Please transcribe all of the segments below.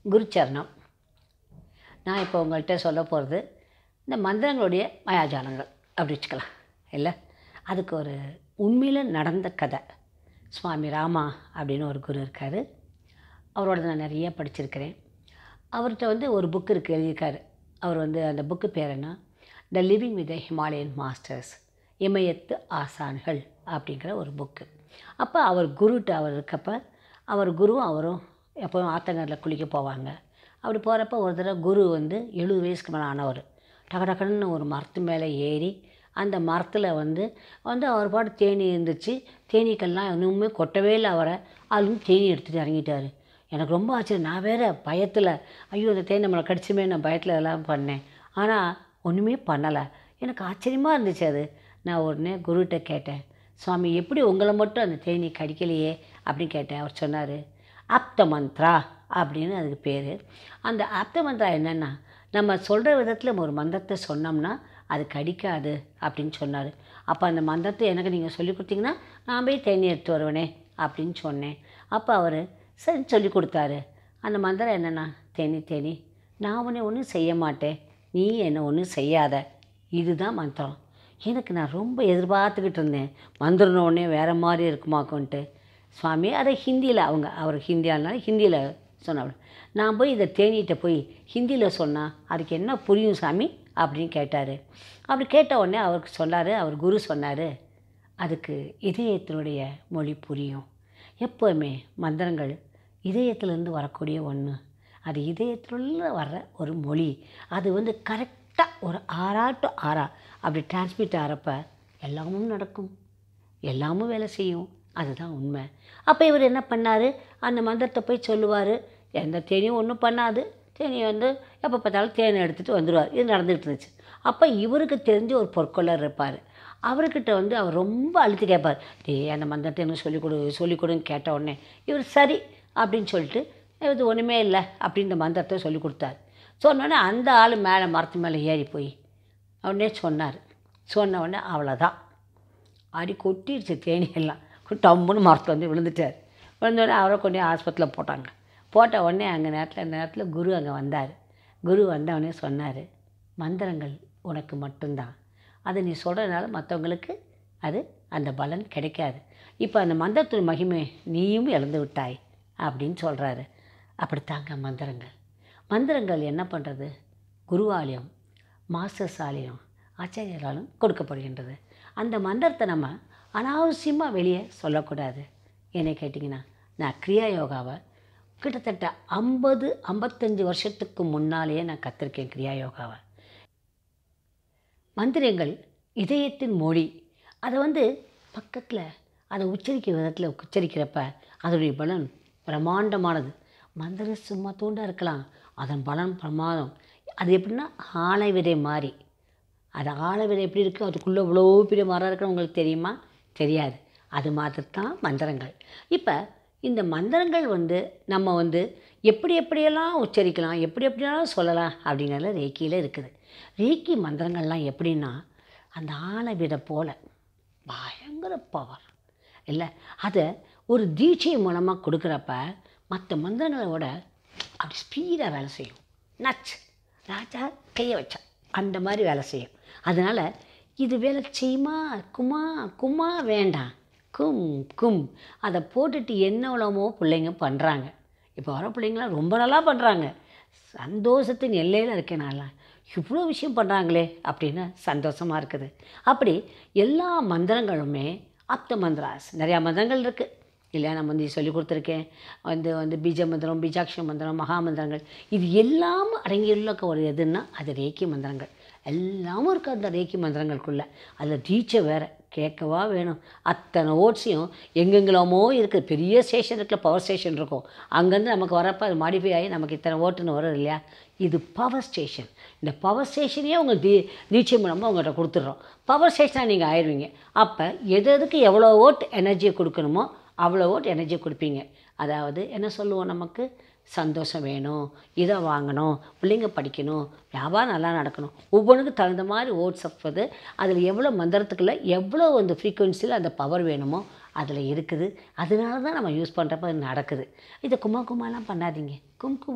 குருச்சரணம் நான் இப்போ உங்கள்கிட்ட சொல்ல போகிறது இந்த மந்திரங்களுடைய மாயாஜாலங்கள் அப்படி வச்சுக்கலாம் இல்லை அதுக்கு ஒரு உண்மையில் நடந்த கதை சுவாமி ராமா அப்படின்னு ஒரு குரு இருக்கார் அவரோட நான் நிறைய படிச்சிருக்கிறேன் அவர்கிட்ட வந்து ஒரு புக் இருக்குது எழுதியிருக்காரு அவர் வந்து அந்த புக்கு பேர் என்ன the living with the Himalayan masters இமயத்து ஆசான்கள் அப்படிங்கிற ஒரு புக்கு அப்போ அவர் குருட்ட அவர் இருக்கப்ப அவர் குருவும் அவரும் எப்போவும் ஆத்தங்கரில் குளிக்க போவாங்க அப்படி போகிறப்ப ஒரு தடவை குரு வந்து எழுபது வயசுக்கு மேலே ஆனவர் டக டக்குன்னு ஒரு மரத்து மேலே ஏறி அந்த மரத்தில் வந்து வந்து அவர் பாட்டு தேனி இருந்துச்சு தேனீக்கள்லாம் இன்னுமே கொட்டவே இல்லை அவரை அதுவும் தேனி எடுத்துகிட்டு இறங்கிட்டார் எனக்கு ரொம்ப ஆச்சரியம் நான் வேறு பயத்தில் ஐயோ அந்த தேன் நம்மளை கடிச்சுமே நான் பயத்தில் இதெல்லாம் பண்ணேன் ஆனால் ஒன்றுமே பண்ணலை எனக்கு ஆச்சரியமாக இருந்துச்சு அது நான் உடனே குருகிட்ட கேட்டேன் சுவாமி எப்படி உங்களை மட்டும் அந்த தேனி கடிக்கலையே அப்படின்னு கேட்டேன் அவர் சொன்னார் ஆப்த மந்த்ரா அப்படின்னு அதுக்கு பேர் அந்த ஆப்த மந்த்ரா என்னென்னா நம்ம சொல்கிற விதத்தில் ஒரு மந்திரத்தை சொன்னோம்னா அது கடிக்காது அப்படின்னு சொன்னார் அப்போ அந்த மந்திரத்தை எனக்கு நீங்கள் சொல்லி கொடுத்தீங்கன்னா நான் போய் தேனி எடுத்து வருவேனே அப்படின்னு சொன்னேன் அப்போ அவர் சரி சொல்லி கொடுத்தாரு அந்த மந்திரம் என்னென்னா தேனி தேனி நான் உன்னை ஒன்றும் செய்ய மாட்டேன் நீ என்னை ஒன்றும் செய்யாத இதுதான் மந்திரம் எனக்கு நான் ரொம்ப எதிர்பார்த்துக்கிட்டு இருந்தேன் மந்திரன உடனே வேறு மாதிரி இருக்குமாக்கோன்ட்டு சுவாமி அதை ஹிந்தியில் அவங்க அவர் ஹிந்தியானால ஹிந்தியில் சொன்னார் நான் போய் இதை தேனிகிட்ட போய் ஹிந்தியில் சொன்னால் அதுக்கு என்ன புரியும் சாமி அப்படின்னு கேட்டார் அப்படி கேட்ட உடனே அவருக்கு சொன்னார் அவர் குரு சொன்னார் அதுக்கு இதயத்தினுடைய மொழி புரியும் எப்போவுமே மந்திரங்கள் இதயத்திலேருந்து வரக்கூடிய ஒன்று அது இதயத்திலுள்ள வர்ற ஒரு மொழி அது வந்து கரெக்டாக ஒரு ஆறா டு ஆறா அப்படி டிரான்ஸ்மிட் ஆகிறப்ப எல்லாமும் நடக்கும் எல்லாமும் வேலை செய்யும் அதுதான் உண்மை அப்போ இவர் என்ன பண்ணார் அந்த மந்திரத்தை போய் சொல்லுவார் எந்த தேனியும் ஒன்றும் பண்ணாது தேனியை வந்து எப்போ பார்த்தாலும் தேனை எடுத்துகிட்டு வந்துடுவார் இது நடந்துகிட்டு இருந்துச்சு அப்போ இவருக்கு தெரிஞ்ச ஒரு பொற்கொள்ளர் இருப்பார் அவர்கிட்ட வந்து அவர் ரொம்ப அழுத்து கேட்பார் டே அந்த மந்திரத்தை எனக்கு சொல்லிக் கொடு சொல்லிக் கொடுன்னு கேட்ட உடனே இவர் சரி அப்படின்னு சொல்லிட்டு இது ஒன்றுமே இல்லை அப்படின்ற மந்திரத்தை சொல்லி கொடுத்தாரு சொன்னோடனே அந்த ஆள் மேலே மரத்து மேலே ஏறி போய் உடனே சொன்னார் சொன்ன உடனே அவ்வளோதான் அடி கொட்டிடுச்சு தேனி எல்லாம் டம்முன்னு மரத்தில் வந்து விழுந்துட்டார் விழுந்தோடனே அவரை கொண்டு போய் ஆஸ்பத்திரியில் போட்டாங்க போட்ட உடனே அங்கே நேரத்தில் அந்த நேரத்தில் குரு அங்கே வந்தார் குரு வந்தவொடனே சொன்னார் மந்திரங்கள் உனக்கு மட்டும்தான் அதை நீ சொல்கிறதுனால மற்றவங்களுக்கு அது அந்த பலன் கிடைக்காது இப்போ அந்த மந்திரத்தின் மகிமை நீயும் இழந்து விட்டாய் அப்படின்னு சொல்கிறாரு அப்படித்தாங்க மந்திரங்கள் மந்திரங்கள் என்ன பண்ணுறது குருவாலயம் மாஸ்டர்ஸாலையும் ஆச்சாரியராலும் கொடுக்கப்படுகின்றது அந்த மந்திரத்தை நம்ம அனாவசியமாக வெளியே சொல்லக்கூடாது என்னை கேட்டிங்கன்னா நான் கிரியா யோகாவை கிட்டத்தட்ட ஐம்பது ஐம்பத்தஞ்சு வருஷத்துக்கு முன்னாலேயே நான் கற்றுருக்கேன் கிரியா யோகாவை மந்திரங்கள் இதயத்தின் மொழி அதை வந்து பக்கத்தில் அதை உச்சரிக்கிற விதத்தில் உச்சரிக்கிறப்ப அதனுடைய பலன் பிரம்மாண்டமானது மந்திரம் சும்மா தூண்டாக இருக்கலாம் அதன் பலன் பிரமாதம் அது எப்படின்னா ஆலை விதை மாதிரி அது ஆலை விதை எப்படி இருக்குது அதுக்குள்ளே இவ்வளோ பெரிய மரம் இருக்குன்னு உங்களுக்கு தெரியுமா தெரியாது அது மாதிரி தான் மந்திரங்கள் இப்போ இந்த மந்திரங்கள் வந்து நம்ம வந்து எப்படி எப்படியெல்லாம் உச்சரிக்கலாம் எப்படி எப்படியெல்லாம் சொல்லலாம் அப்படிங்கிறத ரேக்கியில் இருக்குது ரேக்கி மந்திரங்கள்லாம் எப்படின்னா அந்த ஆலை விதை போல் பயங்கர பவர் இல்லை அதை ஒரு தீட்சை மூலமாக கொடுக்குறப்ப மற்ற மந்திரங்களை விட அப்படி ஸ்பீடாக வேலை செய்யும் நச் ராஜா கையை வச்சா அந்த மாதிரி வேலை செய்யும் அதனால் இது வேலை செய்யுமா குமா குமா வேண்டாம் கும் கும் அதை போட்டுட்டு என்ன உலகமோ பிள்ளைங்க பண்ணுறாங்க இப்போ வர பிள்ளைங்களாம் ரொம்ப நல்லா பண்ணுறாங்க சந்தோஷத்தின் எல்லையில் இருக்கேன் நான்லாம் இவ்வளோ விஷயம் பண்ணுறாங்களே அப்படின்னு சந்தோஷமாக இருக்குது அப்படி எல்லா மந்திரங்களுமே அப்த மந்திராஸ் நிறையா மந்திரங்கள் இருக்குது இல்லையா நான் வந்து சொல்லி கொடுத்துருக்கேன் வந்து வந்து பீஜ மந்திரம் பீஜாட்ச மந்திரம் மகா மந்திரங்கள் இது எல்லாம் அடங்கியுள்ள ஒரு எதுன்னா அது ரேக்கி மந்திரங்கள் எல்லாமும் இருக்குது அந்த ரேக்கி மந்திரங்களுக்குள்ளே அதில் டீச்சர் வேறு கேட்கவா வேணும் அத்தனை ஓட்ஸையும் எங்கெங்கெல்லாமோ இருக்குது பெரிய ஸ்டேஷன் இருக்குல்ல பவர் ஸ்டேஷன் இருக்கும் அங்கேருந்து நமக்கு வரப்போ அது மாடிஃபை ஆகி நமக்கு இத்தனை ஓட்டுன்னு வரும் இல்லையா இது பவர் ஸ்டேஷன் இந்த பவர் ஸ்டேஷனையே உங்கள் தீ தீட்சை மூலமாக உங்கள்கிட்ட கொடுத்துட்றோம் பவர் ஸ்டேஷனாக நீங்கள் ஆயிடுவீங்க அப்போ எது எதுக்கு எவ்வளோ ஓட் எனர்ஜியை கொடுக்கணுமோ அவ்வளோ ஓட் எனர்ஜி கொடுப்பீங்க அதாவது என்ன சொல்லுவோம் நமக்கு சந்தோஷம் வேணும் இதை வாங்கணும் பிள்ளைங்க படிக்கணும் வியாபாரம் நல்லா நடக்கணும் ஒவ்வொன்றுக்கும் தகுந்த மாதிரி ஓட்ஸ் வந்து அதில் எவ்வளோ மந்திரத்துக்குள்ள எவ்வளோ அந்த ஃப்ரீக்குவென்சியில் அந்த பவர் வேணுமோ அதில் இருக்குது அதனால தான் நம்ம யூஸ் பண்ணுறப்ப அது நடக்குது இதை குமா குமாலாம் பண்ணாதீங்க கும் கும்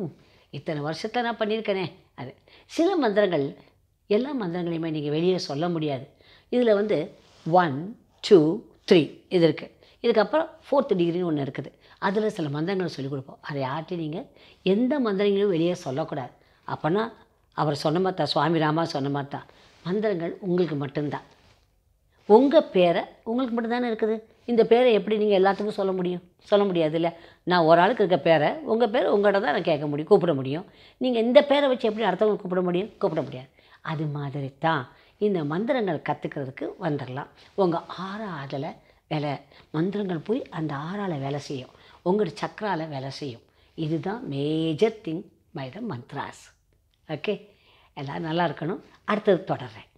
இத்தனை வருஷத்தில் நான் பண்ணியிருக்கேனே அது சில மந்திரங்கள் எல்லா மந்திரங்களையுமே நீங்கள் வெளியே சொல்ல முடியாது இதில் வந்து ஒன் டூ த்ரீ இது இருக்குது இதுக்கப்புறம் ஃபோர்த் டிகிரின்னு ஒன்று இருக்குது அதில் சில மந்திரங்கள் சொல்லிக் கொடுப்போம் அதை யார்ட்டையும் நீங்கள் எந்த மந்திரங்களையும் வெளியே சொல்லக்கூடாது அப்போனா அவர் சொன்ன மாதிரி தான் சுவாமி ராமா சொன்ன மாதிரி தான் மந்திரங்கள் உங்களுக்கு மட்டும்தான் உங்கள் பேரை உங்களுக்கு மட்டும்தானே இருக்குது இந்த பேரை எப்படி நீங்கள் எல்லாத்துக்கும் சொல்ல முடியும் சொல்ல முடியாது இல்லை நான் ஒரு ஆளுக்கு இருக்க பேரை உங்கள் பேரை உங்கள்கிட்ட தான் நான் கேட்க முடியும் கூப்பிட முடியும் நீங்கள் இந்த பேரை வச்சு எப்படி அடுத்தவங்க கூப்பிட முடியும் கூப்பிட முடியாது அது மாதிரி தான் இந்த மந்திரங்கள் கற்றுக்கிறதுக்கு வந்துடலாம் உங்கள் ஆறாதில் வேலை மந்திரங்கள் போய் அந்த ஆறால வேலை செய்யும் உங்களோட சக்கரால வேலை செய்யும் இதுதான் major thing by the mantras okay எல்லோரும் நல்லா இருக்கணும் அடுத்தது தொடர்றேன்